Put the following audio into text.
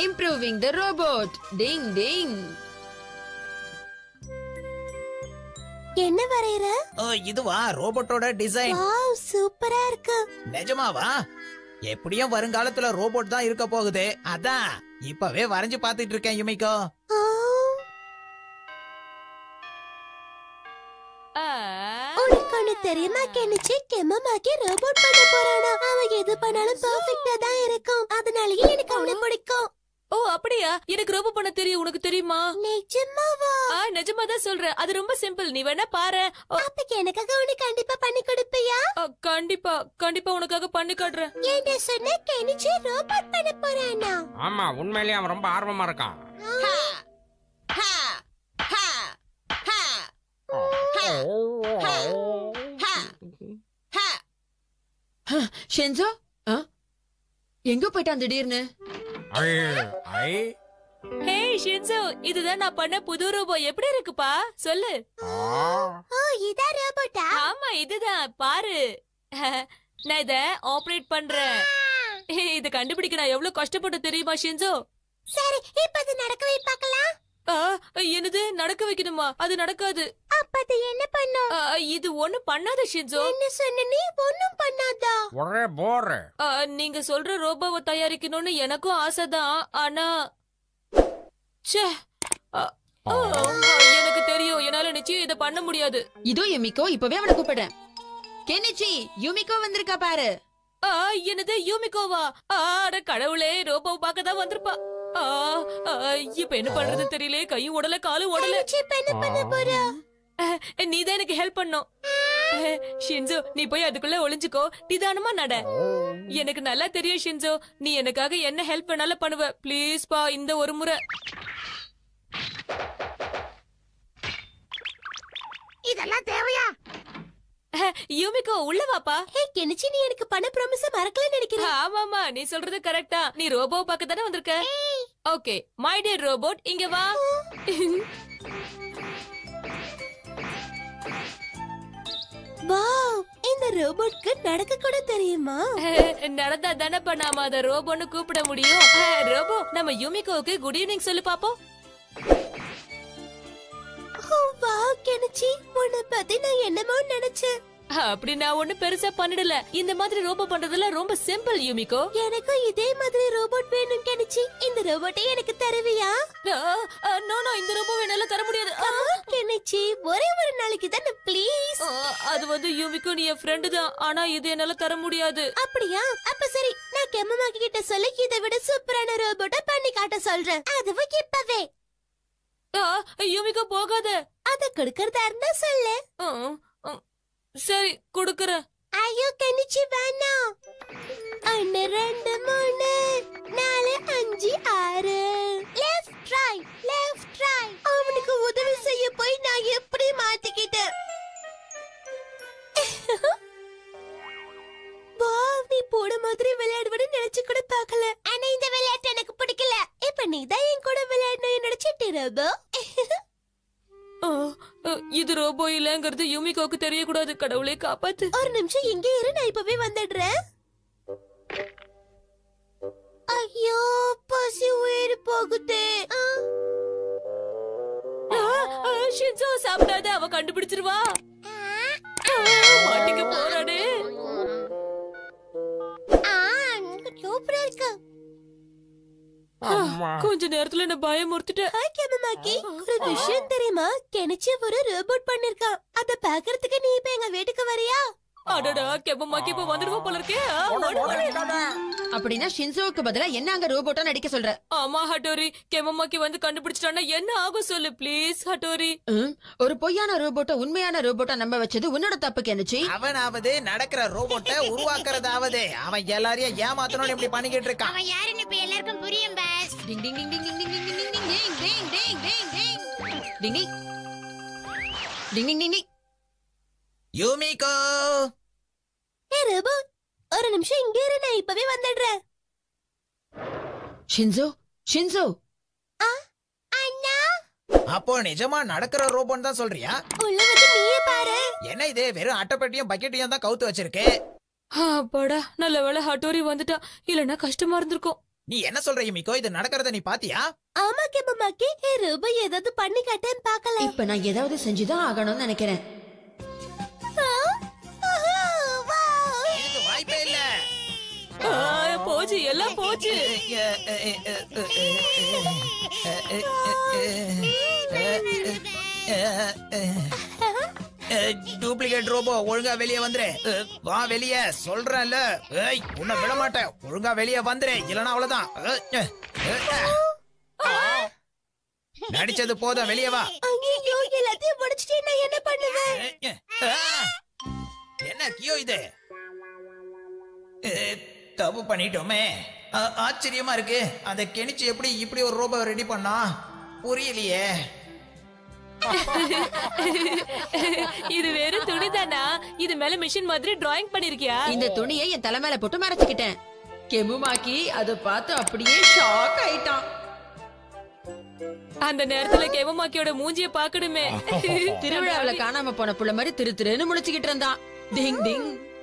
Improving the robot டிங் டிங் என்ன வரையற ஓ இதுவா ரோபோட்டோட design wow சூப்பரா இருக்கு நிஜமாவா எப்படியும் வருங்காலத்துல ரோபோட் தான் இருக்க போகுது அதான் இப்பவே வரைஞ்சு பாத்துட்டு இருக்கேன் யுமிக்கோ ஆ, உனக்கு ஒண்ணு தெரியுமா கெனிச்சு கெம்மமாக்கி ரோபோட் பண்ண போறானா அவன் எது பண்ணாலும் பெர்ஃபெக்ட்டா தான் இருக்கும் அதனாலயே எனக்கு அவனை பிடிக்கும் ஓ அப்படியா எனக்கு ரொம்ப பண்ண தெரியும் உனக்கு தெரியுமா நிஜமாவா ஆ நிஜமா தான் சொல்றேன் அது ரொம்ப சிம்பிள் நீ வேணா பாரு ஓ, அப்ப எனக்காக உனக்கு கண்டிப்பா பண்ணி கொடுப்பியா ஆ, கண்டிப்பா கண்டிப்பா உனக்காக பண்ணி காட்டுறேன் என்ன சொன்ன கெனிச்சு ரோபோட் பண்ண போறானா ஆமா உண்மையிலேயே அவன் ரொம்ப ஆர்வமா இருக்கான் ஷென்சோ ஆ? எங்க போயிட்டான் திடீர்னு ஐ, ஐ, ஹே ஷின்சோ இதுதான் நான் பண்ண புது ரோபோ எப்படி இருக்குப்பா சொல்லு ஆ. ஓ இதான் ரோபோட்டா ஆமா இதுதான் பாரு நான் இத ஆபரேட் பண்றேன் இத கண்டுபிடிக்க நான் எவ்வளவு கஷ்டப்பட்டு தெரியுமா ஷின்சோ சரி இப்ப அது நடக்க வை பார்க்கலாம் ஆ, என்னது நடக்க வைக்கணுமா அது நடக்காது அப்ப அது என்ன பண்ணும் ஆ, இது ஒண்ணு பண்ணாத ஷின்சோ என்ன சொன்ன நீ ஒண்ணும் பண்ணாதா ஒரே போர் ஆ, நீங்க சொல்ற ரோபோவை தயாரிக்கணும்னு எனக்கும் ஆசைதான் ஆனா ச்சே ஆ, ஆ, எனக்கு தெரியும் என்னால நிச்சயம் இத பண்ண முடியாது இதோ யுமிக்கோ இப்பவே அவனை கூப்பிடுறேன் கெனிச்சி யுமிக்கோ வந்திருக்கா பாரு ஆ, என்னது யூமிகோவா ஆ, அட கடவுளே ரோபோவை பார்க்க தான் வந்திருப்பா ஆ, ஆ, இப்ப என்ன பண்றது தெரியல கையும் உடல காலும் உடல கெனிச்சு இப்ப என்ன பண்ண போறா நீ தான் எனக்கு ஹெல்ப் பண்ணும் ஷின்சோ நீ போய் அதுக்குள்ள ஒளிஞ்சுக்கோ நிதானமா நட எனக்கு நல்லா தெரியும் ஷின்சோ நீ எனக்காக என்ன ஹெல்ப் வேணாலும் பண்ணுவ ப்ளீஸ் பா இந்த ஒரு முறை இதெல்லாம் தேவையா யூமிகோ உள்ள வாப்பா ஹே கெனிச்சு நீ எனக்கு பண்ண ப்ராமிஸ மறக்கல நினைக்கிறேன் ஆமாமா நீ சொல்றது கரெக்டா நீ ரோபோ பார்க்க தானே வந்திருக்க ஓகே மை டியர் ரோபோட் இங்க வா வாவ் இந்த ரோபோட்க்கு நடக்க கூட தெரியுமா நடந்தா தானே நாம அத ரோபோன்னு கூப்பிட முடியும் அஹ், ரோபோ நம்ம யூமிகோவுக்கு குட் ஈவினிங் சொல்லு பாப்போம் ஓ வாவ் கெனிச்சு உன்னை பத்தி நான் என்னமோ நினைச்சேன் அப்படி நான் ஒண்ணு பெருசா பண்ணிடல இந்த மாதிரி ரோபோ பண்றதுல ரொம்ப சிம்பிள் யூமிகோ எனக்கும் இதே மாதிரி ரோபோட் வேணும் கெனிச்சு இந்த ரோபோட்டை எனக்கு தருவியா நோ நோ இந்த ரோபோ என்னால தர முடியாது ஆ, கெனிச்சு ஒரே ஒரு நாளைக்கு தானே ப்ளீஸ் ஆ, அது வந்து யூமிகோ நீ என் ஃப்ரெண்டு தான் ஆனா இது என்னால தர முடியாது அப்படியா அப்ப சரி நான் கெம்மமாக்கி கிட்ட சொல்லி இதை விட சூப்பரான ரோபோட்டை பண்ணி காட்ட சொல்றேன் அதுவும் இப்பவே ஆ, யூமிகோ போகாத அத கொடுக்கறதா இருந்தா சொல்லு ஆ, ஆ, சரி கொடுக்கறேன் ஐயோ கனிச்சு வேணாம் ஒன்னு ரெண்டு மூணு நாலு அஞ்சு ஆறு லெஃப்ட் ரைட் லெஃப்ட் ரைட் அவனுக்கு உதவி செய்ய போய் நான் எப்படி மாட்டிக்கிட்டேன் வாவ் நீ போட மாதிரி விளையாடுவன்னு நினைச்சு கூட பார்க்கல ஆனா இந்த விளையாட்டு எனக்கு பிடிக்கல இப்ப நீ தான் என் கூட விளையாடணும் நினைச்சிட்டு ரோபோ ஆ, ஆ, இது ரோபோ இல்லங்கிறது யூமிகோக்கு தெரியக்கூடாது கடவுளே காப்பாத்து ஒரு நிமிஷம் இங்கே இரு நான் இப்பவே வந்துடுறேன் ஐயோ பசி உயிர் போகுதே ஆ, ஆ, ஆ, ஷின்சோ சாப்பிடாத அவ கண்டுபிடிச்சிருவா ஆ, மாட்டிக்க போறானே ஆ, சூப்பரா இருக்கு அம்மா கொஞ்ச நேரத்துல என்ன பயமுறுத்திட்ட ஹாய் கேமமாக்கி ஒரு விஷயம் தெரியுமா கெனிச்சு ஒரு ரோபோட் பண்ணிருக்கான் அத பாக்குறதுக்கு நீ இப்ப எங்க வீட்டுக்கு வரியா அடடா கெப்பமாக்கி இப்ப வந்துடுவா போல இருக்கே ஆ, ஓடு, ஓடு. அப்படின்னா ஷின்சோவுக்கு பதிலா என்ன அங்க ரோபோட்டா நடிக்க சொல்ற ஆமா ஹட்டோரி கெமமாக்கி வந்து கண்டுபிடிச்சிட்டான்னா என்ன ஆகும் சொல்லு ப்ளீஸ் ஹட்டோரி ம், ஒரு பொய்யான ரோபோட்டை உண்மையான ரோபோட்டா நம்ப வச்சது உன்னோட தப்பு கெனிச்சி அவனாவது நடக்கிற ரோபோட்டை உருவாக்குறதாவது அவன் எல்லாரையும் ஏமாத்தணும்னு இப்படி பண்ணிக்கிட்டு இருக்கான் அவன் யாருன்னு இப்ப எல்லாருக்கும் புரியும் boss ding ding ding ding ding ding ding ding ding ding ding ding ding ding ding ding ding ding ding Yumiko ஏ ரோபோ ஒரு நிமிஷம் இங்கே இரு நான் இப்பவே வந்துடுறேன் ஷின்சோ ஷின்சோ அண்ணா அப்போ நிஜமா நடக்கிற ரோபோன்னு தான் சொல்றியா உள்ள வந்து நீயே பாரு என்ன இது வெறும் அட்டைப்பெட்டியும் பக்கெட்டையும் தான் கவுத்து வச்சிருக்கு அப்பாடா நல்ல வேளை ஹட்டோரி வந்துட்டா இல்லனா கஷ்டமா இருந்திருக்கும் நீ என்ன சொல்ற மிக்கோ இது நடக்கிறத நீ பாத்தியா ஆமா கெபமாக்கி ரூபா ஏதாவது பண்ணி காட்டேன் பார்க்கலாம் இப்ப நான் ஏதாவது செஞ்சுதான் ஆகணும்னு நினைக்கிறேன் ஆ, ஆஹா, வாவ். இதுக்கு வாய்ப்பே இல்ல ஆ, போச்சு எல்லாம் போச்சு டூப்ளிகேட் ரோபோ ஒழுங்கா வெளியே வந்துரு அஹ், வா வெளியே சொல்றேன்ல ஏய் உன்னை விட மாட்டேன் ஒழுங்கா வெளியே வந்துரு இல்லனா அவ்வளவுதான் அஹ், அஹ், அஹ். நடிச்சது போதும் வெளியே வா ஐயையோ, எல்லாத்தையும் முடிச்சிட்டே நான் என்ன பண்ணுவேன் அஹ், அஹ். என்ன கியோ இது அஹ், தப்பு பண்ணிட்டோமே அஹ், ஆச்சரியமா இருக்கு அதை கெனிச்சு எப்படி இப்படி ஒரு ரோபோ ரெடி பண்ணா புரியலையே இது வெறும் துணிதானா இது மேல மிஷின் மாதிரி டிராயிங் பண்ணிருக்கியா இந்த துணியை என் தலை மேல போட்டு மறைச்சுக்கிட்டேன் கெமுமாக்கி அதை பார்த்து அப்படியே ஷாக் ஆயிட்டான் அந்த நேரத்துல கெவமாக்கியோட மூஞ்சிய பாக்கணுமே திருவிழாவுல காணாம போன புள்ள மாதிரி திரு திருன்னு முழிச்சுக்கிட்டு இருந்தான் டிங் டிங்